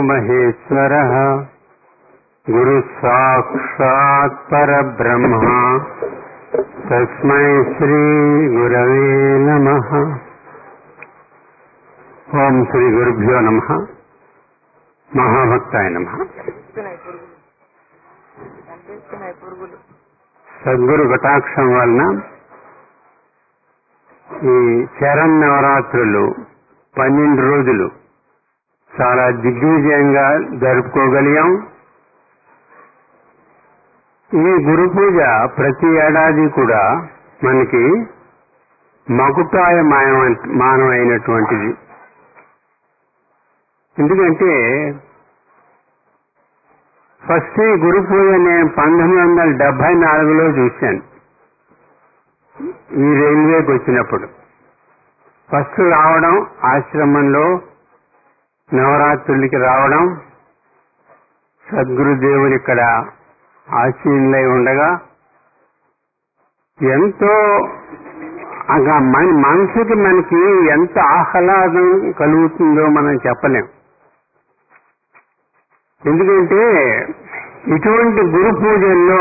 మహేశ్వరः గురు సాక్షాత్ పరబ్రహ్మ తస్మై శ్రీ గురవే నమః ఓం శ్రీ గురుభ్యో నమ మహాభక్తాయ నమ కనిపిస్తున్నాయి పురుగులు కనిపిస్తున్నాయి పురుగులు సద్గురు కటాక్షం వలన ఈ శరణ్ నవరాత్రులు పన్నెండు రోజులు చాలా దిగ్విజయంగా జరుపుకోగలిగాం ఈ గురు పూజ ప్రతి ఏడాది కూడా మనకి మకుటాయ మానమైనటువంటిది ఎందుకంటే ఫస్ట్ ఈ గురు పూజ నేను పంతొమ్మిది వందల డెబ్బై నాలుగులో చూశాను ఈ రైల్వేకి వచ్చినప్పుడు ఫస్ట్ రావడం ఆశ్రమంలో నవరాత్రులకి రావడం సద్గురుదేవులు ఇక్కడ ఆశీనులై ఉండగా ఎంతో అగా మన మనసుకి మనకి ఎంత ఆహ్లాదం కలుగుతుందో మనం చెప్పలేం ఎందుకంటే ఇటువంటి గురు పూజల్లో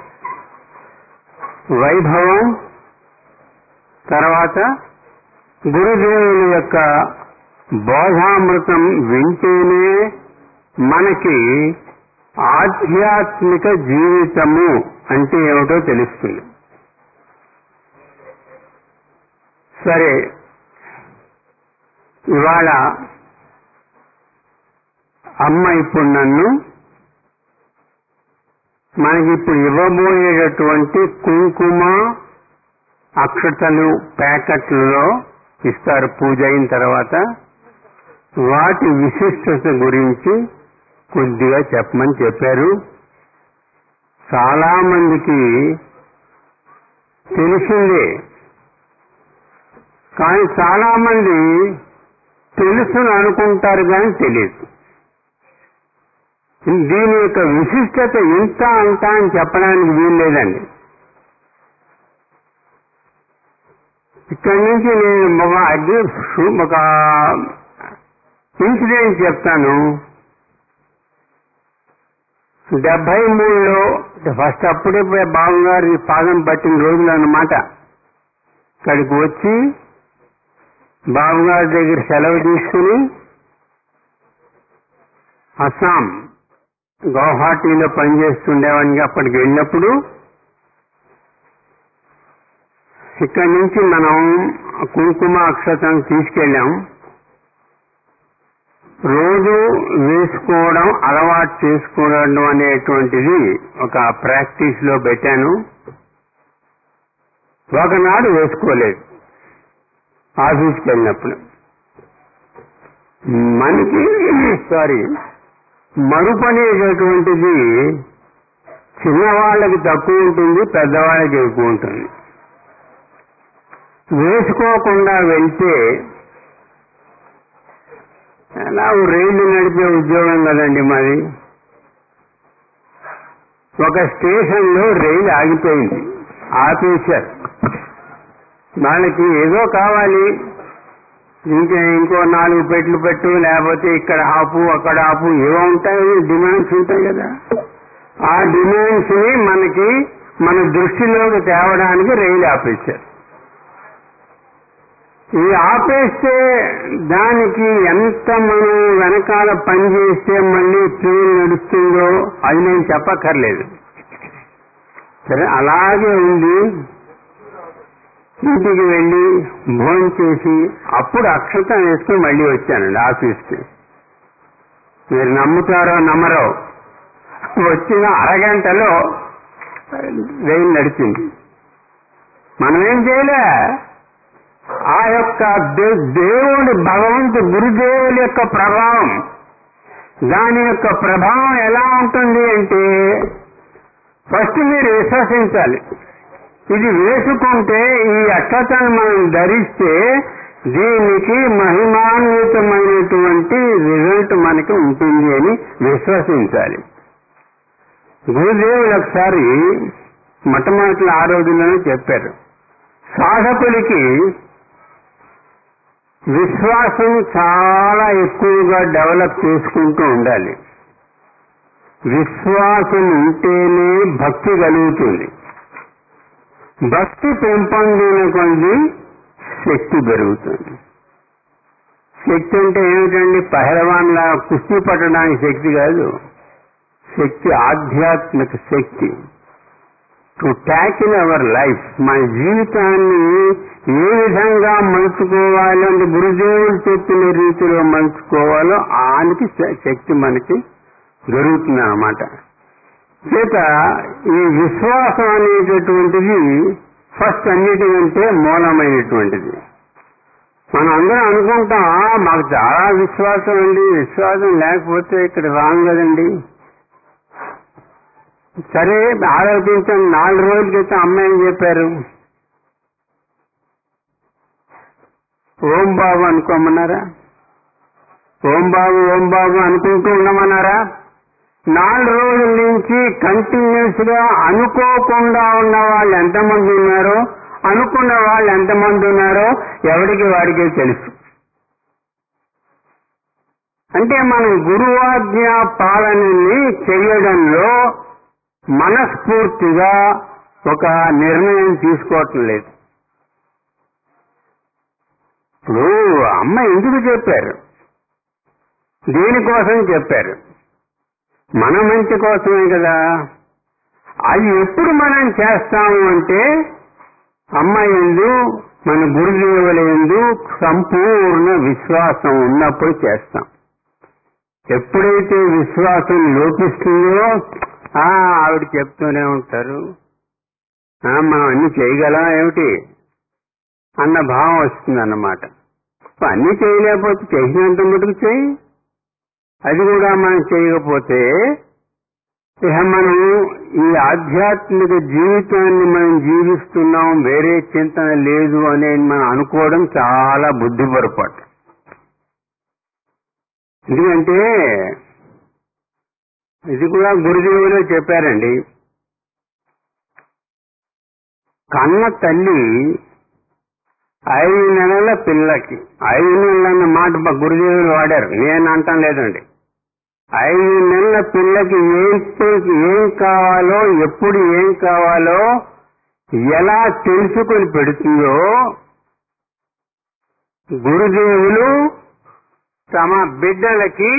వైభవం తర్వాత గురుదేవుని యొక్క బోధామృతం వింటేనే మనకి ఆధ్యాత్మిక జీవితము అంటే ఏమిటో తెలుస్తుంది సరే ఇవాళ అమ్మ ఇప్పుడు నన్ను మనకి ఇప్పుడు ఇవ్వబోయేటటువంటి కుంకుమ అక్షతలు ప్యాకెట్లలో ఇస్తారు పూజ అయిన తర్వాత వాటి విశిష్టత గురించి కొద్దిగా చెప్పమని చెప్పారు చాలా మందికి తెలిసిందే కానీ చాలా మంది తెలుసుని అనుకుంటారు కానీ తెలియదు దీని యొక్క విశిష్టత ఇంత అంత అని చెప్పడానికి వీల్లేదండి ఇక్కడి నుంచి నేను ఒక అగ్ని ఒక ఇన్సిడెంట్ చెప్తాను డెబ్బై మూడులో ఫస్ట్ అప్పుడే బావగారి పాదం పట్టిన రోజులు అన్నమాట ఇక్కడికి వచ్చి బావగారి దగ్గర సెలవు తీసుకుని అస్సాం గౌహాటీలో పనిచేస్తుండేవాడికి అప్పటికి వెళ్ళినప్పుడు ఇక్కడి నుంచి మనం కుంకుమ అక్షతం తీసుకెళ్ళాం రోజు వేసుకోవడం అలవాటు చేసుకోవడం అనేటువంటిది ఒక ప్రాక్టీస్ లో పెట్టాను ఒకనాడు వేసుకోలేదు ఆఫీస్కి వెళ్ళినప్పుడు మనకి సారీ మరుపు అనేటటువంటిది చిన్నవాళ్ళకి తక్కువ ఉంటుంది పెద్దవాళ్ళకి ఎక్కువ ఉంటుంది వేసుకోకుండా వెళ్తే నాకు రైలు నడిపే ఉద్యోగం కదండి మాది ఒక స్టేషన్ లో రైలు ఆగిపోయింది ఆపేశారు వాళ్ళకి ఏదో కావాలి ఇంకా ఇంకో నాలుగు పెట్లు పెట్టు లేకపోతే ఇక్కడ ఆపు అక్కడ ఆపు ఏవో ఉంటాయి డిమాండ్స్ ఉంటాయి కదా ఆ డిమాండ్స్ ని మనకి మన దృష్టిలోకి తేవడానికి రైలు ఆపేశారు ఈ ఆపేస్తే దానికి ఎంత మనం వెనకాల పని చేస్తే మళ్ళీ ట్రైన్ నడుస్తుందో అది నేను చెప్పక్కర్లేదు సరే అలాగే ఉంది ఇంటికి వెళ్ళి భోజనం చేసి అప్పుడు అక్షతం వేసుకుని మళ్ళీ వచ్చానండి ఆఫీస్కి మీరు నమ్ముతారో నమ్మరో వచ్చిన అరగంటలో రైలు నడిచింది మనం ఏం చేయలే ఆ యొక్క దేవుడి భగవంతు గురుదేవుల యొక్క ప్రభావం దాని యొక్క ప్రభావం ఎలా ఉంటుంది అంటే ఫస్ట్ మీరు విశ్వసించాలి ఇది వేసుకుంటే ఈ అక్షతను మనం ధరిస్తే దీనికి మహిమాన్వితమైనటువంటి రిజల్ట్ మనకి ఉంటుంది అని విశ్వసించాలి గురుదేవులు ఒకసారి మొట్టమొదటి ఆ రోజుల్లోనే చెప్పారు సాధకులకి విశ్వాసం చాలా ఎక్కువగా డెవలప్ చేసుకుంటూ ఉండాలి విశ్వాసం ఉంటేనే భక్తి కలుగుతుంది భక్తి పెంపొందిన కొద్ది శక్తి పెరుగుతుంది శక్తి అంటే ఏమిటండి పహలవాన్ లా కుస్తీ పట్టడానికి శక్తి కాదు శక్తి ఆధ్యాత్మిక శక్తి టు ట్యాకిల్ అవర్ లైఫ్ మన జీవితాన్ని ఏ విధంగా మలుచుకోవాలి అంటే గురుదేవులు చెప్పిన రీతిలో మలుచుకోవాలో ఆనికి శక్తి మనకి దొరుకుతుంది అన్నమాట చేత ఈ విశ్వాసం అనేటటువంటిది ఫస్ట్ అన్నిటికంటే మూలమైనటువంటిది మనం అందరం అనుకుంటాం "ఆ, మాకు చాలా విశ్వాసం అండి విశ్వాసం లేకపోతే ఇక్కడ రాంగ్ కదండి సరే ఆలోచించండి నాలుగు రోజుల క్రితం అమ్మాయి చెప్పారు ఓం బాబు అనుకోమన్నారా ఓం బాబు ఓం బాబు అనుకుంటూ ఉండమన్నారా నాలుగు రోజుల నుంచి కంటిన్యూస్ గా అనుకోకుండా ఉన్న వాళ్ళు ఎంతమంది ఉన్నారో అనుకున్న వాళ్ళు ఎంతమంది ఉన్నారో ఎవరికి వాడికే తెలుసు అంటే మనం గురువాజ్ఞ పాలనని చేయడంలో మనస్ఫూర్తిగా ఒక నిర్ణయం తీసుకోవటం లేదు ఇప్పుడు అమ్మ ఎందుకు చెప్పారు దేనికోసం చెప్పారు మన మంచి కోసమే కదా అది ఎప్పుడు మనం చేస్తాము అంటే అమ్మ ఎందు మన గురుదేవుల ఎందు సంపూర్ణ విశ్వాసం ఉన్నప్పుడు చేస్తాం ఎప్పుడైతే విశ్వాసం లోపిస్తుందో ఆ ఆవిడ చెప్తూనే ఉంటారు ఆ, మనం అన్ని చేయగలం ఏమిటి అన్న భావం వస్తుంది అన్నమాట అన్ని చేయలేకపోతే చేసినంత మటుకు చేయి అది కూడా మనం చేయకపోతే ఇక మనం ఈ ఆధ్యాత్మిక జీవితాన్ని మనం జీవిస్తున్నాం వేరే చింతన లేదు అనేది మనం అనుకోవడం చాలా బుద్ధి పొరపాటు ఎందుకంటే ఇది కూడా గురుదేవులే చెప్పారండి కన్న తల్లి ఐదు నెలల పిల్లకి ఐదు నెలలు అన్న మాట మా గురుదేవులు వాడారు నేను అంటాం లేదండి ఐదు నెలల పిల్లకి ఏం తె- ఏం కావాలో ఎప్పుడు ఏం కావాలో ఎలా తెలుసుకొని పెడుతుందో గురుదేవులు తమ బిడ్డలకి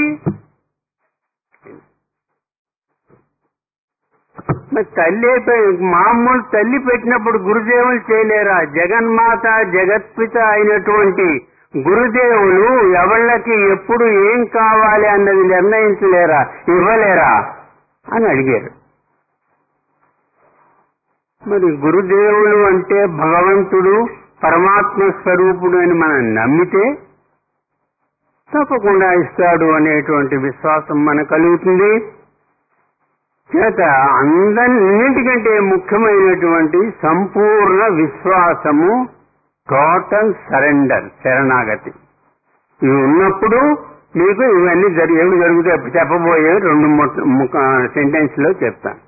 మరి తల్లి అయిపోయి- మామూలు తల్లి పెట్టినప్పుడు గురుదేవులు చేయలేరా జగన్మాత జగత్పిత అయినటువంటి గురుదేవులు ఎవళ్ళకి ఎప్పుడు ఏం కావాలి అన్నది నిర్ణయించలేరా ఇవ్వలేరా అని అడిగారు మరి గురుదేవులు అంటే భగవంతుడు పరమాత్మ స్వరూపుడు అని మనం నమ్మితే తప్పకుండా ఇస్తాడు అనేటువంటి విశ్వాసం మనకు కలుగుతుంది చేత అందరిన్నింటికంటే ముఖ్యమైనటువంటి సంపూర్ణ విశ్వాసము టోటల్ సరెండర్ శరణాగతి ఇవి ఉన్నప్పుడు మీకు ఇవన్నీ జరి ఏమి జరుగుతాయి చెప్పబోయే రెండు సెంటెన్స్ లో చెప్తాను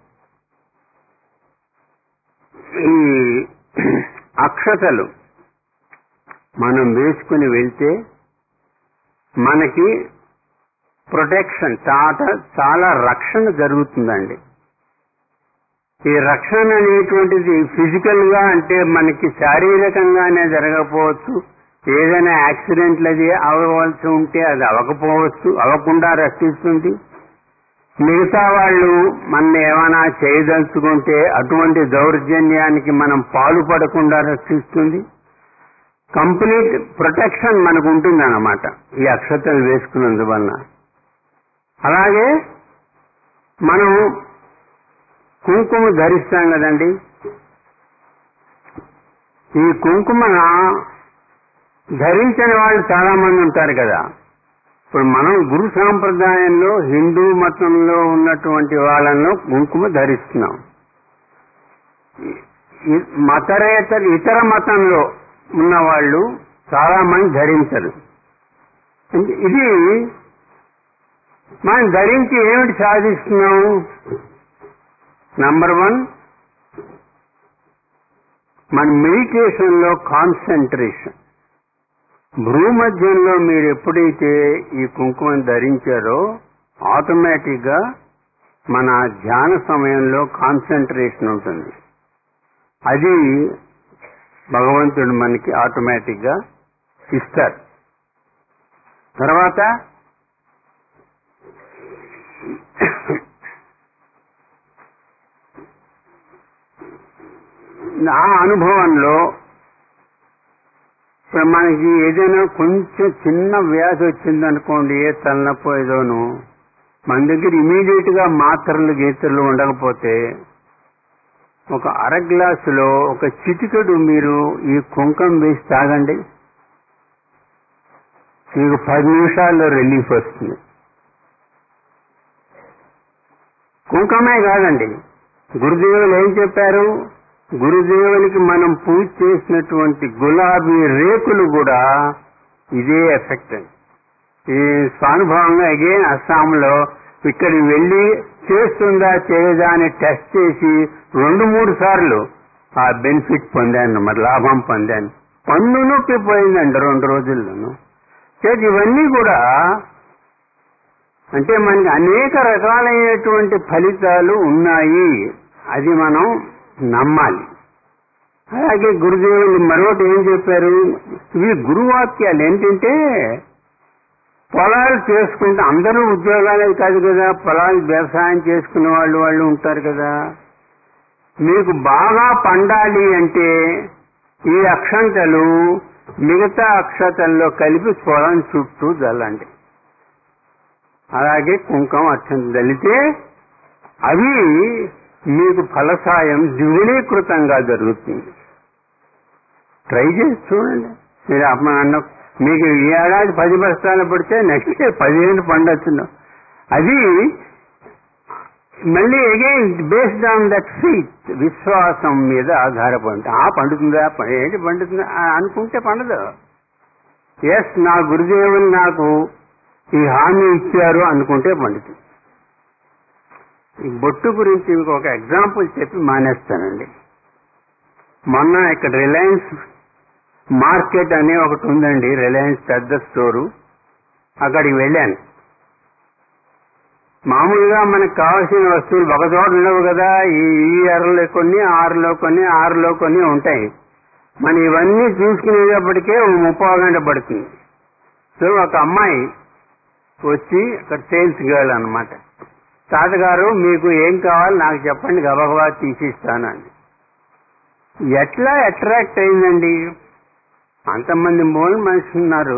ఈ అక్షతలు మనం వేసుకుని వెళ్తే మనకి ప్రొటెక్షన్ చాలా చాలా రక్షణ జరుగుతుందండి ఈ రక్షణ అనేటువంటిది ఫిజికల్ గా అంటే మనకి శారీరకంగానే జరగకపోవచ్చు ఏదైనా యాక్సిడెంట్లు అది అవ్వవలసి ఉంటే అది అవ్వకపోవచ్చు అవ్వకుండా రక్షిస్తుంది మిగతా వాళ్ళు మన ఏమైనా చేయదలుచుకుంటే అటువంటి దౌర్జన్యానికి మనం పాలుపడకుండా రక్షిస్తుంది కంప్లీట్ ప్రొటెక్షన్ మనకు ఉంటుందన్నమాట ఈ అక్షతలు వేసుకున్నందువలన అలాగే మనం కుంకుమ ధరిస్తాం కదండి ఈ కుంకుమ ధరించని వాళ్ళు చాలా మంది ఉంటారు కదా ఇప్పుడు మనం గురు సాంప్రదాయంలో హిందూ మతంలో ఉన్నటువంటి వాళ్ళను కుంకుమ ధరిస్తున్నాం ఈ- మతరేతర ఇతర మతంలో ఉన్న వాళ్ళు చాలా మంది ధరించరు ఇది మనం ధరించి ఏమిటి సాధిస్తున్నాం నంబర్ వన్ మన మెడిటేషన్ లో కాన్సన్ట్రేషన్ భ్రూమధ్యంలో మీరు ఎప్పుడైతే ఈ కుంకుమను ధరించారో ఆటోమేటిక్ గా మన ధ్యాన సమయంలో కాన్సన్ట్రేషన్ ఉంటుంది అది భగవంతుడు మనకి ఆటోమేటిక్ గా ఇస్తారు తర్వాత నా అనుభవంలో ఇప్పుడు మనకి ఏదైనా కొంచెం చిన్న వ్యాధి వచ్చిందనుకోండి ఏ తలనొప్పో ఏదోను మన దగ్గర ఇమీడియట్ గా మాత్రలు గీతలు ఉండకపోతే ఒక అర గ్లాసులో ఒక చిటికెడు మీరు ఈ కుంకం వేసి తాగండి మీకు పది నిమిషాల్లో రిలీఫ్ వస్తుంది కుంకమే కాదండి గురుదేవులు ఏం చెప్పారు గురుదేవునికి మనం పూజ చేసినటువంటి గులాబీ రేకులు కూడా ఇదే ఎఫెక్ట్ అండి ఈ స్వానుభవంగా అగైన్ అస్సాంలో ఇక్కడికి వెళ్ళి చేస్తుందా చేయదా అని టెస్ట్ చేసి రెండు మూడు సార్లు ఆ బెనిఫిట్ పొందాను మరి లాభం పొందాను పన్ను నొప్పి పోయిందండి రెండు రోజుల్లోనూ చేతి ఇవన్నీ కూడా అంటే మనకి అనేక రకాలైనటువంటి ఫలితాలు ఉన్నాయి అది మనం నమ్మాలి అలాగే గురుదేవులు మరొకటి ఏం చెప్పారు ఇవి గురువాక్యాలు ఏంటంటే పొలాలు చేసుకుంటే అందరూ ఉద్యోగాలే కాదు కదా పొలాలు వ్యవసాయం చేసుకునే వాళ్ళు వాళ్ళు ఉంటారు కదా మీకు బాగా పండాలి అంటే ఈ అక్షంతలు మిగతా అక్షతల్లో కలిపి పొలం చుట్టూ జల్లండి అలాగే కుంకం అక్షంత జల్లితే అవి మీకు ఫలసాయం ద్విగుణీకృతంగా జరుగుతుంది ట్రై చేసి చూడండి మీరు అమ్మ అన్న మీకు ఈ ఏడాది పది బస్తాలు పడితే నెక్స్ట్ ఇయర్ పదిహేను పండొచ్చు అది మళ్ళీ again based on that faith విశ్వాసం మీద ఆధారపడి ఆ పండుతుందా ప- ఏంటి పండుతుందా ఆ, అనుకుంటే పండదు ఎస్ నా గురుదేవులు నాకు ఈ హామీ ఇచ్చారు అనుకుంటే పండుతుంది ఈ బొట్టు గురించి మీకు ఒక ఎగ్జాంపుల్ చెప్పి మానేస్తానండి మొన్న ఇక్కడ రిలయన్స్ మార్కెట్ అనే ఒకటి ఉందండి రిలయన్స్ పెద్ద స్టోరు అక్కడికి వెళ్ళాను మామూలుగా మనకు కావాల్సిన వస్తువులు ఒక చోట ఉండవు కదా ఈ ఈ ఎర్రలో కొన్ని ఆరులో కొన్ని ఆరులో కొన్ని ఉంటాయి మనం ఇవన్నీ చూసుకునేటప్పటికే ఓ ముప్పై గంట పడుతుంది సో ఒక అమ్మాయి వచ్చి అక్కడ సేల్స్ గర్ల్ అన్నమాట తాతగారు మీకు ఏం కావాలి నాకు చెప్పండి గబగబా తీసిస్తానండి ఎట్లా అట్రాక్ట్ అయిందండి అంతమంది మూల మనుషులు ఉన్నారు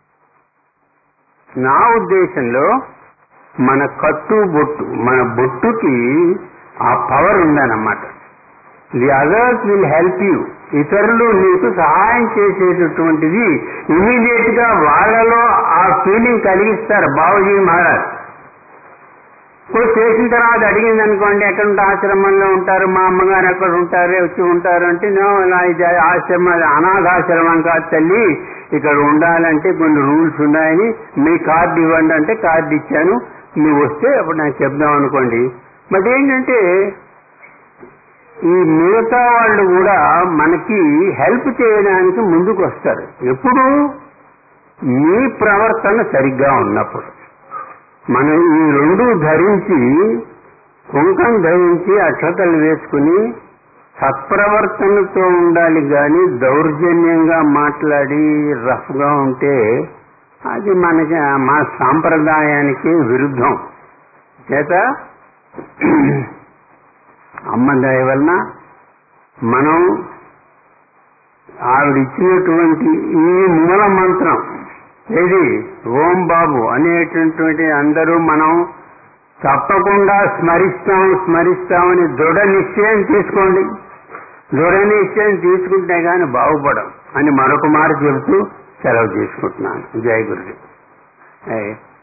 నా ఉద్దేశంలో మన కట్టు బొట్టు మన బొట్టుకి ఆ పవర్ ఉందన్నమాట the others will help you ఇతరులు నీకు సహాయం చేసేటటువంటిది ఇమీడియట్ గా వాళ్ళలో ఆ ఫీలింగ్ కలిగిస్తారు బాబుజీ మహారాజ్ ఇప్పుడు చేసిన తర్వాత అడిగింది అనుకోండి ఎక్కడ ఉంటే ఆశ్రమంలో ఉంటారు మా అమ్మగారు ఎక్కడ ఉంటారు వచ్చి ఉంటారు అంటే "నో, నా ఇది ఆశ్రమం అది అనాథాశ్రమం కాదు తల్లి ఇక్కడ ఉండాలంటే కొన్ని రూల్స్ ఉన్నాయని మీ కార్డు ఇవ్వండి అంటే కార్డు ఇచ్చాను నువ్వు వస్తే అప్పుడు నాకు చెప్దాం అనుకోండి బట్ ఏంటంటే ఈ మిగతా వాళ్ళు కూడా మనకి హెల్ప్ చేయడానికి ముందుకు వస్తారు ఎప్పుడు మీ ప్రవర్తన సరిగ్గా ఉన్నప్పుడు మనం ఈ రెండు ధరించి కుంకం ధరించి అక్షతలు వేసుకుని సత్ప్రవర్తనతో ఉండాలి గాని దౌర్జన్యంగా మాట్లాడి రఫ్ గా ఉంటే అది మనకి మా సాంప్రదాయానికి విరుద్ధం చేత అమ్మ దయ వలన మనం ఆవిడిచ్చినటువంటి ఈ మూల మంత్రం ఏది ఓం బాబు అనేటటువంటి అందరూ మనం తప్పకుండా స్మరిస్తాం స్మరిస్తామని దృఢ నిశ్చయం తీసుకోండి దృఢ నిశ్చయం తీసుకుంటే గాని బాగుపడం అని మరొక మాట చెబుతూ సెలవు తీసుకుంటున్నాను జై గురుదేవ్